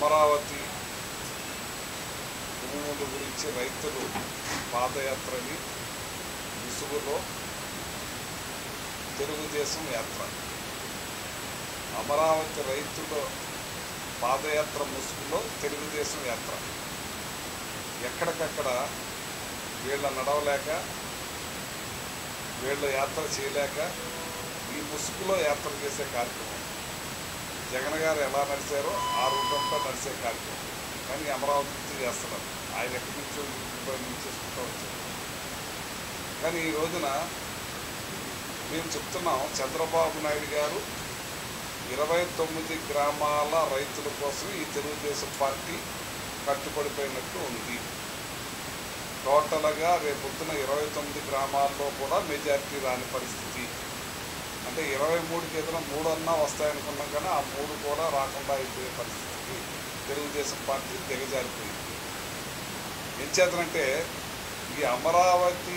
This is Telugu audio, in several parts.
అమరావతి భూముల గురించి రైతులు పాదయాత్రని ముసుగులో తెలుగుదేశం యాత్ర అమరావతి రైతుల పాదయాత్ర ముసుగులో తెలుగుదేశం యాత్ర ఎక్కడికక్కడ వీళ్ళ నడవలేక వీళ్ళ యాత్ర చేయలేక ఈ ముసుగులో యాత్ర చేసే కార్యక్రమం జగన్ గారు ఎలా నడిచారో ఆ రూపంతో నడిచే కార్యక్రమం కానీ అమరావతి నుంచి చేస్తున్నారు ఆయన ఎక్కడి నుంచో యూట్యూబ్ నుంచి చేసుకుంటూ వచ్చారు కానీ ఈ రోజున మేము చెప్తున్నాం చంద్రబాబు నాయుడు గారు ఇరవై తొమ్మిది గ్రామాల రైతుల కోసం ఈ తెలుగుదేశం పార్టీ కట్టుబడిపోయినట్టు ఉంది టోటల్గా రేపొద్దున ఇరవై తొమ్మిది గ్రామాల్లో కూడా మెజారిటీ రాని పరిస్థితి అంటే ఇరవై మూడుకి ఏదైనా మూడు అన్నా వస్తాయనుకున్నాం కానీ ఆ మూడు కూడా రాకుండా అయిపోయే పరిస్థితికి తెలుగుదేశం పార్టీ దిగజారిపోయింది ఏం చేతనంటే ఈ అమరావతి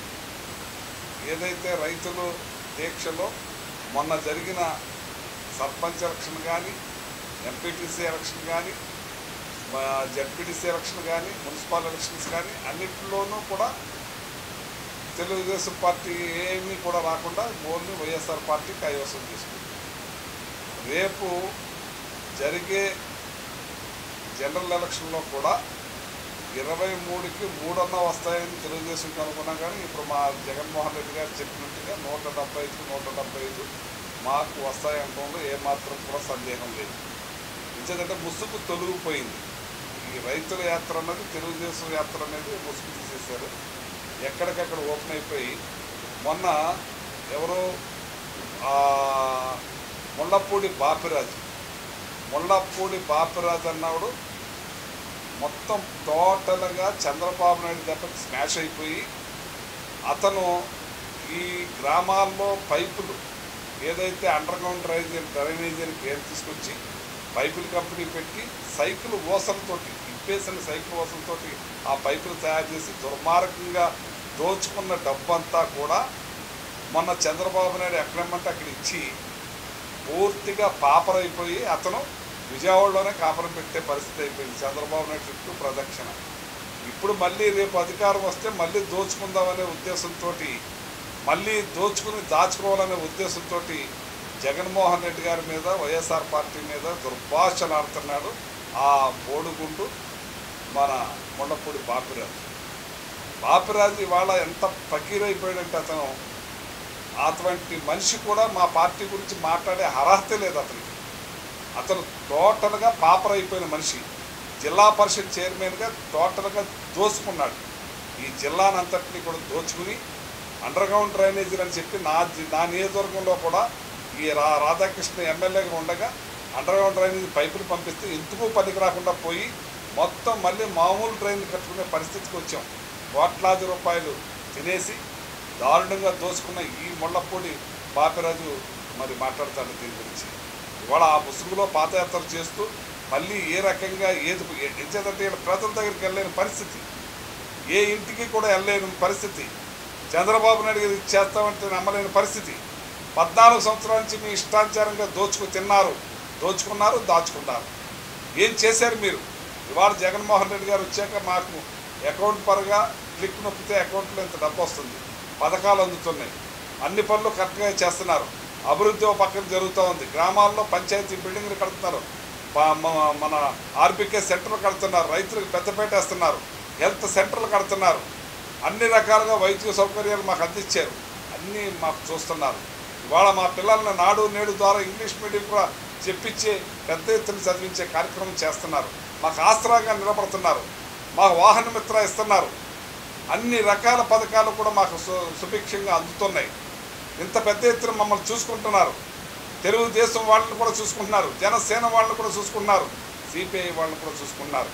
ఏదైతే రైతులు దీక్షలో మొన్న జరిగిన సర్పంచ్ ఎలక్షన్ కానీ ఎంపీటీసీ ఎలక్షన్ కానీ జడ్పీటీసీ ఎలక్షన్ కానీ మున్సిపల్ ఎలక్షన్స్ కానీ అన్నింటిలోనూ కూడా తెలుగుదేశం పార్టీ ఏమీ కూడా రాకుండా ఓన్లీ వైఎస్ఆర్ పార్టీ కైవసం చేసుకుంది రేపు జరిగే జనరల్ ఎలక్షన్లో కూడా ఇరవై మూడుకి మూడన్నా వస్తాయని తెలుగుదేశం అనుకున్నాం కానీ ఇప్పుడు మా జగన్మోహన్ రెడ్డి గారు చెప్పినట్టుగా నూట డెబ్బై ఐదుకి నూట డెబ్బై ఐదు మాకు వస్తాయనడంలో ఏమాత్రం కూడా సందేహం లేదు ఎందుకంటే ముసుగు తొలగిపోయింది ఈ రైతుల యాత్ర అన్నది తెలుగుదేశం యాత్ర అనేది ముసుగు తీసేశారు ఎక్కడికక్కడ ఓపెన్ అయిపోయి మొన్న ఎవరో ఆ, ముళ్ళపూడి బాపిరాజు ముళ్ళపూడి బాపిరాజు అన్నవాడు మొత్తం టోటల్గా చంద్రబాబు నాయుడు దెబ్బకి స్మాష్ అయిపోయి అతను ఈ గ్రామాల్లో పైపులు ఏదైతే అండర్ గ్రౌండ్ డ్రైనేజ్ డ్రైనేజీని పేరు తీసుకొచ్చి పైపుల కంపెనీ పెట్టి సైకిల్ ఓసలతోటి ఇప్పేసిన సైకిల్ ఓసలతోటి ఆ పైపులు తయారు చేసి దుర్మార్గంగా దోచుకున్న డబ్బంతా కూడా మొన్న చంద్రబాబు నాయుడు ఎక్కడమ్మంటే అక్కడ ఇచ్చి పూర్తిగా పాపరైపోయి అతను విజయవాడలోనే కాపురం పెట్టే పరిస్థితి అయిపోయింది చంద్రబాబు నాయుడు చుట్టూ ప్రదక్షిణ ఇప్పుడు మళ్ళీ రేపు అధికారం వస్తే మళ్ళీ దోచుకుందామనే ఉద్దేశంతో మళ్ళీ దోచుకుని దాచుకోవాలనే ఉద్దేశంతో జగన్మోహన్ రెడ్డి గారి మీద వైఎస్ఆర్ పార్టీ మీద దుర్భాషలు ఆడుతున్నాడు ఆ బోడుగుండు మన మొండపూడి బాపిరాజు బాపిరాజు ఇవాళ ఎంత పకీరైపోయాడంటే అతను అటువంటి మనిషి కూడా మా పార్టీ గురించి మాట్లాడే అర్హత లేదు అతనికి అతను టోటల్గా పాపర్ అయిపోయిన మనిషి జిల్లా పరిషత్ చైర్మన్గా టోటల్గా దోచుకున్నాడు ఈ జిల్లానంతటిని కూడా దోచుకుని అండర్ గ్రౌండ్ డ్రైనేజీలు అని చెప్పి నా జి- నా నియోజకవర్గంలో కూడా ఈ రా రాధాకృష్ణ ఎమ్మెల్యేగా ఉండగా అండర్ గ్రౌండ్ డ్రైనేజీ పైపులు పంపిస్తే ఎందుకు పనికి రాకుండా పోయి మొత్తం మళ్ళీ మామూలు డ్రైన్ కట్టుకునే పరిస్థితికి వచ్చాం కోట్లాది రూపాయలు తినేసి దారుణంగా దోచుకున్న ఈ ముళ్ళపూడి బాపిరాజు మరి మాట్లాడతాడు దీని గురించి ఇవాళ ఆ ముసుగులో పాదయాత్ర చేస్తూ మళ్ళీ ఏ రకంగా ఏది ఎంచేదంటే ఈయన ప్రజల దగ్గరికి వెళ్ళలేని పరిస్థితి ఏ ఇంటికి కూడా వెళ్ళలేని పరిస్థితి చంద్రబాబు నాయుడు గారు ఇది చేస్తామంటే నమ్మలేని పరిస్థితి పద్నాలుగు సంవత్సరాల నుంచి మీ ఇష్టానుసారంగా దోచుకు తిన్నారు దోచుకున్నారు దాచుకున్నారు ఏం చేశారు మీరు ఇవాళ జగన్మోహన్ రెడ్డి గారు వచ్చాక మాకు అకౌంట్ పరంగా క్లిక్ నొక్కితే అకౌంట్లో ఇంత డబ్బు వస్తుంది పథకాలు అందుతున్నాయి అన్ని పనులు కరెక్ట్గా చేస్తున్నారు అభివృద్ధి ఒక పక్కన జరుగుతూ ఉంది గ్రామాల్లో పంచాయతీ బిల్డింగ్లు కడుతున్నారు ప- మ- మన ఆర్బీకే సెంటర్లు కడుతున్నారు రైతులకు పెద్దపేట వేస్తున్నారు హెల్త్ సెంటర్లు కడుతున్నారు అన్ని రకాలుగా వైద్య సౌకర్యాలు మాకు అందించారు అన్నీ మాకు చూస్తున్నారు ఇవాళ మా పిల్లల్ని నాడు నేడు ద్వారా ఇంగ్లీష్ మీడియం కూడా చెప్పించి పెద్ద ఎత్తున చదివించే కార్యక్రమం చేస్తున్నారు మాకు ఆసరాగా నిలబడుతున్నారు మాకు వాహన మిత్ర ఇస్తున్నారు అన్ని రకాల పథకాలు కూడా మాకు సు- సుభిక్షంగా అందుతున్నాయి ఇంత పెద్ద ఎత్తున మమ్మల్ని చూసుకుంటున్నారు తెలుగుదేశం వాళ్ళని కూడా చూసుకుంటున్నారు జనసేన వాళ్ళని కూడా చూసుకుంటున్నారు సిపిఐ వాళ్ళని కూడా చూసుకుంటున్నారు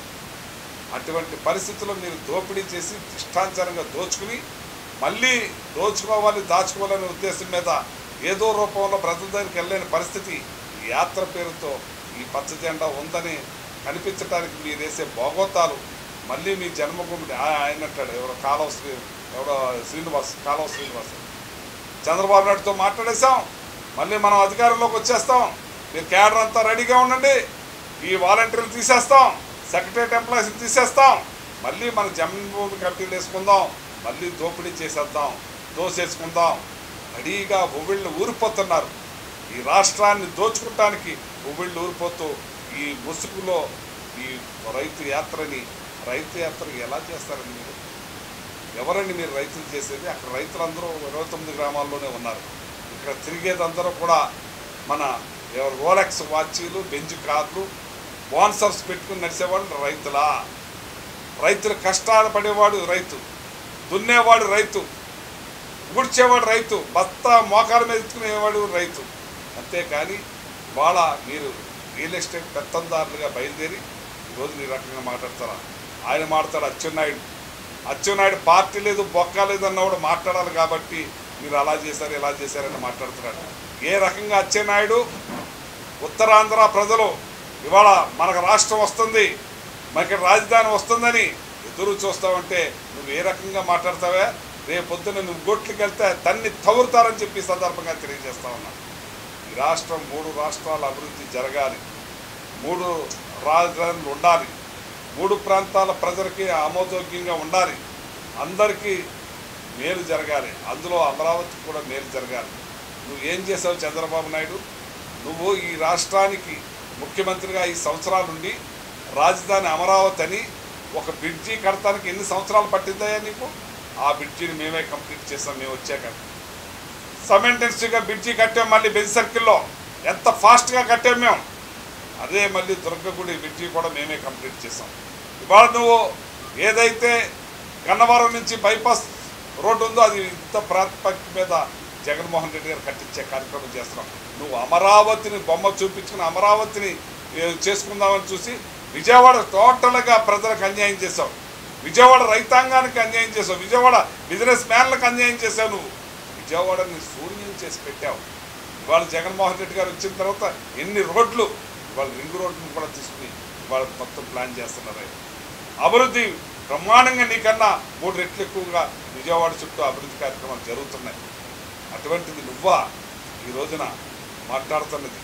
అటువంటి పరిస్థితుల్లో మీరు దోపిడీ చేసి ఇష్టానుసారంగా దోచుకుని మళ్ళీ దోచుకోవాలి దాచుకోవాలనే ఉద్దేశం మీద ఏదో రూపంలో ప్రజల దగ్గరికి వెళ్ళలేని పరిస్థితి ఈ యాత్ర పేరుతో ఈ పచ్చ జెండా ఉందని కనిపించడానికి మీరు వేసే భోగోతాలు మళ్ళీ మీ జన్మభూమిని ఆ- ఆయన అంటాడు ఎవరో కాలువ శ్రీ ఎవరో శ్రీనివాస్ కాలువ శ్రీనివాస్ చంద్రబాబు నాయుడుతో మాట్లాడేశాం మళ్ళీ మనం అధికారంలోకి వచ్చేస్తాం మీరు క్యాడర్ అంతా రెడీగా ఉండండి ఈ వాలంటీర్లు తీసేస్తాం సెక్రటరీ ఎంప్లాయీస్ తీసేస్తాం మళ్ళీ మన జన్మభూమి కమిటీలు వేసుకుందాం మళ్ళీ దోపిడీ చేసేద్దాం దోసేసుకుందాం రెడీగా ఉవ్విళ్ళు ఊరిపోతున్నారు ఈ రాష్ట్రాన్ని దోచుకుంటానికి ఉవ్విళ్ళు ఊరిపోతూ ఈ ముసుగులో ఈ రైతు యాత్రని రైతు యాత్రని ఎలా చేస్తారండి మీరు ఎవరండి మీరు రైతులు చేసేది అక్కడ రైతులందరూ ఇరవై తొమ్మిది గ్రామాల్లోనే ఉన్నారు ఇక్కడ తిరిగేదందరూ కూడా మన ఎవరు రోలెక్స్ వాచీలు బెంజ్ కార్లు బాన్సర్స్ పెట్టుకుని నడిచేవాళ్ళు రైతులా రైతుల కష్టాలు పడేవాడు రైతు దున్నేవాడు రైతు ఊడ్చేవాడు రైతు బత్త మోకాల మీద ఎత్తుకునేవాడు రైతు అంతేకాని వాళ్ళ మీరు రియల్ ఎస్టేట్ పెత్తందారులుగా బయలుదేరి ఈరోజు ఈ రకంగా మాట్లాడతారా ఆయన మాట్లాడతాడు అచ్చెన్నాయుడు అచ్చెన్నాయుడు పార్టీ లేదు బొక్క లేదు అన్నవాడు మాట్లాడాలి కాబట్టి మీరు అలా చేశారు ఇలా చేశారని మాట్లాడుతున్నాడు ఏ రకంగా అచ్చెన్నాయుడు ఉత్తరాంధ్ర ప్రజలు ఇవాళ మనకు రాష్ట్రం వస్తుంది మనకి రాజధాని వస్తుందని ఎదురు చూస్తావంటే నువ్వు ఏ రకంగా మాట్లాడతావే రేపొద్దున నువ్వు గోట్లకి వెళ్తే తన్ని తవ్వుతారని చెప్పి ఈ సందర్భంగా తెలియజేస్తా ఉన్నా ఈ రాష్ట్రం మూడు రాష్ట్రాల అభివృద్ధి జరగాలి మూడు రాజధానులు ఉండాలి మూడు ప్రాంతాల ప్రజలకి ఆమోదయోగ్యంగా ఉండాలి అందరికీ మేలు జరగాలి అందులో అమరావతికి కూడా మేలు జరగాలి నువ్వు ఏం చేసావు చంద్రబాబు నాయుడు నువ్వు ఈ రాష్ట్రానికి ముఖ్యమంత్రిగా ఈ సంవత్సరాలుండి రాజధాని అమరావతి అని ఒక బ్రిడ్జి కడతానికి ఎన్ని సంవత్సరాలు పట్టిందయ్యా నీకు ఆ బ్రిడ్జిని మేమే కంప్లీట్ చేసాం మేము వచ్చాక సమెంటెన్సీగా బ్రిడ్జి కట్టాం మళ్ళీ బెంజ్ సర్కిల్లో ఎంత ఫాస్ట్గా కట్టాం మేము అదే మళ్ళీ దుర్గగుడి బ్రిడ్జి కూడా మేమే కంప్లీట్ చేసాం ఇవాళ నువ్వు ఏదైతే గన్నవరం నుంచి బైపాస్ రోడ్డు ఉందో అది ఇంత ప్రాతిపదిక మీద జగన్మోహన్ రెడ్డి గారు కట్టించే కార్యక్రమం చేస్తున్నాం నువ్వు అమరావతిని బొమ్మ చూపించుకుని అమరావతిని ఏ, చేసుకుందామని చూసి విజయవాడ టోటల్గా ప్రజలకు అన్యాయం చేసావు విజయవాడ రైతాంగానికి అన్యాయం చేసావు విజయవాడ బిజినెస్ మ్యాన్లకు అన్యాయం చేసావు నువ్వు విజయవాడని శూన్యం చేసి పెట్టావు ఇవాళ జగన్మోహన్ రెడ్డి గారు వచ్చిన తర్వాత ఎన్ని రోడ్లు ఇవాళ రింగ్ రోడ్లను కూడా తీసుకుని ఇవాళ మొత్తం ప్లాన్ చేస్తున్నారు ఆయన. అభివృద్ధి బ్రహ్మాండంగా నీకన్నా మూడు రెట్లు ఎక్కువగా విజయవాడ చుట్టూ అభివృద్ధి కార్యక్రమాలు జరుగుతున్నాయి అటువంటిది నువ్వా ఈ రోజున మాట్లాడుతున్నది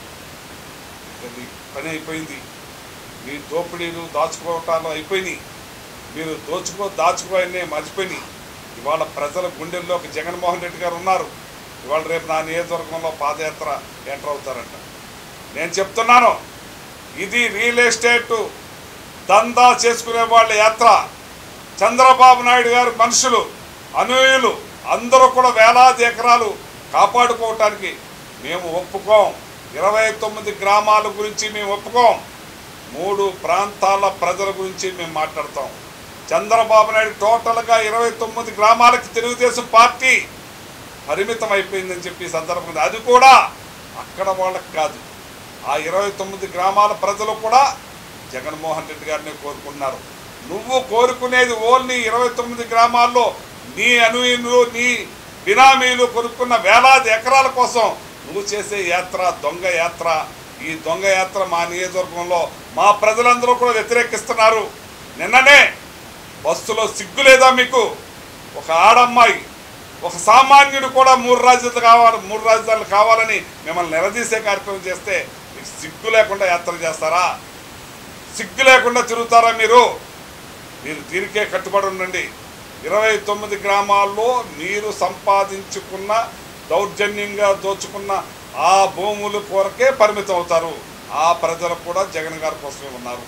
ఇక నీ పని అయిపోయింది మీ దోపిడీలు దాచుకోవటాలు అయిపోయినాయి మీరు దోచుకో దాచుకో అనే మర్చిపోయినాయి ఇవాళ ప్రజల గుండెల్లోకి జగన్మోహన్ రెడ్డి గారు ఉన్నారు ఇవాళ రేపు నా నియోజకవర్గంలో పాదయాత్ర ఎంటర్ అవుతారంట నేను చెప్తున్నాను ఇది రియల్ ఎస్టేట్ దందా చేసుకునే వాళ్ళ యాత్ర చంద్రబాబు నాయుడు గారు మనుషులు అనుయులు అందరూ కూడా వేలాది ఎకరాలు కాపాడుకోవటానికి మేము ఒప్పుకోం ఇరవై తొమ్మిది గ్రామాల గురించి మేము ఒప్పుకోం మూడు ప్రాంతాల ప్రజల గురించి మేము మాట్లాడతాం చంద్రబాబు నాయుడు టోటల్గా ఇరవై తొమ్మిది గ్రామాలకి తెలుగుదేశం పార్టీ పరిమితం అయిపోయిందని చెప్పి ఈ సందర్భంగా అది కూడా అక్కడ వాళ్ళకి కాదు ఆ ఇరవై తొమ్మిది గ్రామాల ప్రజలు కూడా జగన్మోహన్ రెడ్డి గారిని కోరుకుంటున్నారు నువ్వు కోరుకునేది ఓన్లీ ఇరవై తొమ్మిది గ్రామాల్లో నీ అనుయులు నీ బినామీలు కొనుక్కున్న వేలాది ఎకరాల కోసం నువ్వు చేసే యాత్ర దొంగ యాత్ర ఈ దొంగ యాత్ర మా నియోజకవర్గంలో మా ప్రజలందరూ కూడా వ్యతిరేకిస్తున్నారు నిన్ననే బస్సులో సిగ్గు లేదా మీకు ఒక ఆడమ్మాయి ఒక సామాన్యుడు కూడా మూడు రాజధానులు కావాలి మూడు రాజధానులు కావాలని మిమ్మల్ని నిలదీసే కార్యక్రమం చేస్తే మీకు సిగ్గు లేకుండా యాత్ర చేస్తారా సిగ్గు లేకుండా తిరుగుతారా మీరు మీరు దీనికే కట్టుబడి ఉండండి ఇరవై తొమ్మిది గ్రామాల్లో మీరు సంపాదించుకున్న దౌర్జన్యంగా దోచుకున్న ఆ భూముల కొరకే పరిమితం అవుతారు ఆ ప్రజలు కూడా జగన్ గారి కోసమే ఉన్నారు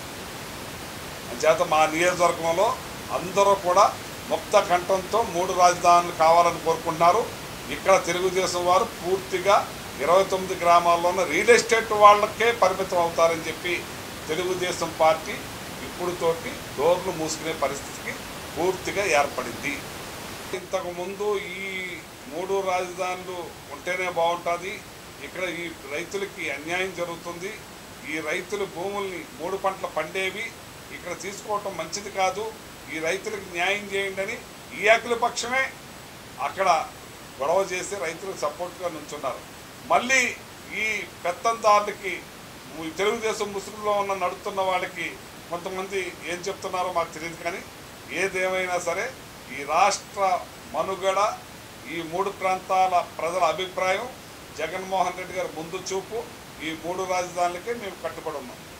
అంచేత మా నియోజకవర్గంలో అందరూ కూడా ముక్త కంఠంతో మూడు రాజధానులు కావాలని కోరుకుంటున్నారు ఇక్కడ తెలుగుదేశం వారు పూర్తిగా ఇరవై తొమ్మిది గ్రామాల్లోనే రియల్ ఎస్టేట్ వాళ్ళకే పరిమితం అవుతారని చెప్పి తెలుగుదేశం పార్టీ ఇప్పుడుతోటి డోర్లు మూసుకునే పరిస్థితికి పూర్తిగా ఏర్పడింది ఇంతకు ముందు ఈ మూడు రాజధానులు ఉంటేనే బాగుంటుంది ఇక్కడ ఈ రైతులకి అన్యాయం జరుగుతుంది ఈ రైతుల భూముల్ని మూడు పంటలు పండేవి ఇక్కడ తీసుకోవటం మంచిది కాదు ఈ రైతులకు న్యాయం చేయండి అని ఈ అఖిల పక్షమే అక్కడ గొడవ చేసి రైతులకు సపోర్ట్గా నుంచున్నారు మళ్ళీ ఈ పెత్తందారులకి ఈ తెలుగుదేశం ముసుగులో ఉన్న నడుస్తున్న వాళ్ళకి కొంతమంది ఏం చెప్తున్నారో మాకు తెలియదు కానీ ఏదేమైనా సరే ఈ రాష్ట్ర మనుగడ ఈ మూడు ప్రాంతాల ప్రజల అభిప్రాయం జగన్మోహన్ రెడ్డి గారి ముందు చూపు ఈ మూడు రాజధానులకే మేము కట్టుబడి ఉన్నాం